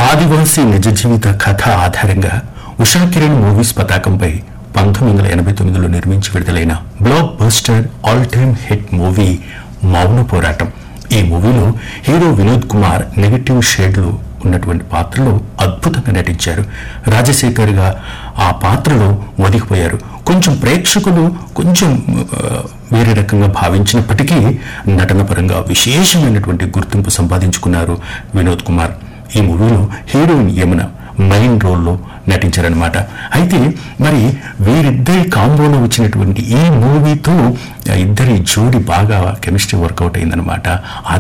ఆదివాసీ నిజ జీవిత కథ ఆధారంగా ఉషా కిరణ్ మూవీస్ పతాకంపై పంతొమ్మిది వందల ఎనభై తొమ్మిదిలో నిర్మించి విడుదలైన block buster all time hit movie Mouna Poratam ఈ మూవీలో హీరో వినోద్ కుమార్ నెగటివ్ షేడ్లు ఉన్నటువంటి పాత్రలో అద్భుతంగా నటించారు రాజశేఖర్ గా ఆ పాత్రలో ఒదిగిపోయారు కొంచెం ప్రేక్షకులు కొంచెం ఆ, వేరే రకంగా భావించినప్పటికీ నటన పరంగా విశేషమైనటువంటి గుర్తింపు సంపాదించుకున్నారు వినోద్ కుమార్ ఈ మూవీలో హీరోయిన్ యమున మెయిన్ రోల్లో నటించారనమాట అయితే మరి వీరిద్దరి కాంబోలో వచ్చినటువంటి ఈ మూవీతో ఇద్దరి జోడి బాగా కెమిస్ట్రీ వర్కౌట్ అయిందనమాట ఆ